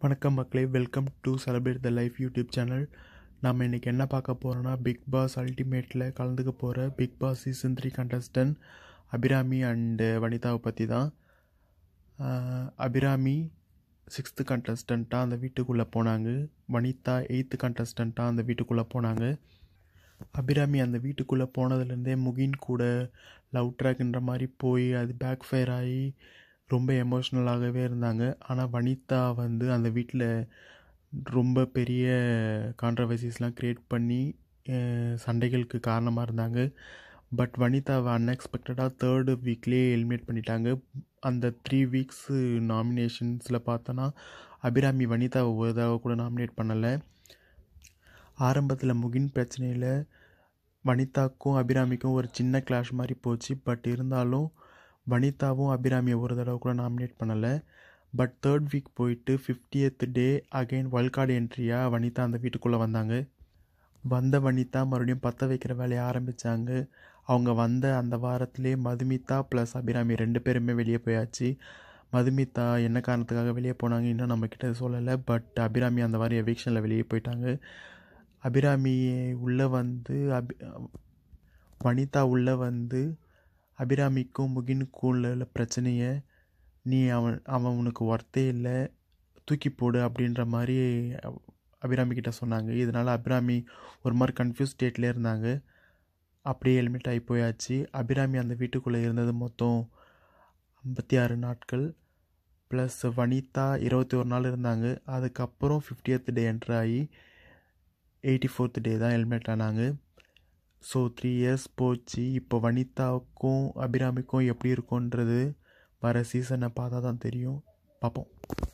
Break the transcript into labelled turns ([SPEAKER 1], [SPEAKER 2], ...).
[SPEAKER 1] வணக்கம் மக்களே welcome to celebrate the life YouTube channel நம்ம இன்றைக்கி என்ன பார்க்க போகிறோன்னா பிக் பாஸ் அல்டிமேட்டில் கலந்துக்க போகிற Bigg Boss season three contestant Abhirami and வனிதாவை பற்றி தான் ஆஹ், அபிராமி சிக்ஸ்த்து கண்டஸ்டண்ட்டாக அந்த வீட்டுக்குள்ளே போனாங்க வனிதா எயித்து கண்டஸ்டண்ட்டாக அந்த வீட்டுக்குள்ளே போனாங்க அபிராமி அந்த வீட்டுக்குள்ளே போனதுலேருந்தே முகின் கூட லவ் ட்ராக்ன்ற மாதிரி போய் அது பேக் ஃபயர் ஆகி ரொம்ப எமோஷ்னலாகவே இருந்தாங்க ஆனால் வனிதா வந்து அந்த வீட்டில் ரொம்ப பெரிய கான்ட்ரவர்சிஸ்லாம் க்ரியேட் பண்ணி அஹ், சண்டைகளுக்கு காரணமாக இருந்தாங்க பட் வனிதாவை அன்எக்ஸ்பெக்டடாக தேர்டு வீக்லேயே எலிமினேட் பண்ணிட்டாங்க அந்த த்ரீ வீக்ஸு நாமினேஷன்ஸில் பார்த்தோன்னா அபிராமி வனிதாவை ஒரு தடவை கூட நாமினேட் பண்ணலை ஆரம்பத்தில் முகின் பிரச்சனையில் வனிதாக்கும் அபிராமிக்கும் ஒரு சின்ன கிளாஷ் மாதிரி போச்சு பட் இருந்தாலும் வனிதாவும் அபிராமியை ஒரு தடவை கூட நாமினேட் பண்ணலை பட் தேர்ட் வீக் போயிட்டு ஃபிஃப்டியத் டே அகைன் கார்டு என்ட்ரியாக வனிதா அந்த வீட்டுக்குள்ளே வந்தாங்க வந்த வனிதா மறுபடியும் பற்ற வைக்கிற வேலையை ஆரம்பித்தாங்க அவங்க வந்த அந்த வாரத்திலே மதுமிதா ப்ளஸ் அபிராமி ரெண்டு பேருமே வெளியே போயாச்சு மதுமிதா என்ன காரணத்துக்காக வெளியே போனாங்க இன்னும் நம்மக்கிட்ட சொல்லலை பட் அபிராமி அந்த மாதிரி எவிக்ஷனில் வெளியே போயிட்டாங்க அபிராமி உள்ளே வந்து அபி வனிதா உள்ளே வந்து அபிராமிக்கும் முகினுக்கும் உள்ள பிரச்சனையை நீ அவன் அவன் உனக்கு ஒர்த்தே இல்லை தூக்கி போடு அப்படின்ற மாதிரி அபிராமி கிட்ட சொன்னாங்க இதனால் அபிராமி ஒரு மாதிரி கன்ஃபியூஸ் ஸ்டேட்லேயே இருந்தாங்க அப்படியே ஹெல்மெட் ஆகி போயாச்சு அபிராமி அந்த வீட்டுக்குள்ளே இருந்தது மொத்தம் ஐம்பத்தி ஆறு நாட்கள் ப்ளஸ் வனிதா இருபத்தி ஒரு நாள் இருந்தாங்க அதுக்கப்புறம் ஃபிஃப்டியத் டே என்ட்ரு ஆகி எயிட்டி ஃபோர்த் டே தான் ஹெல்மெட் ஆனாங்க ஸோ த்ரீ இயர்ஸ் போச்சு இப்போ வனிதாவுக்கும் அபிராமிக்கும் எப்படி இருக்கும்ன்றது வர சீசனை பார்த்தா தான் தெரியும் பார்ப்போம்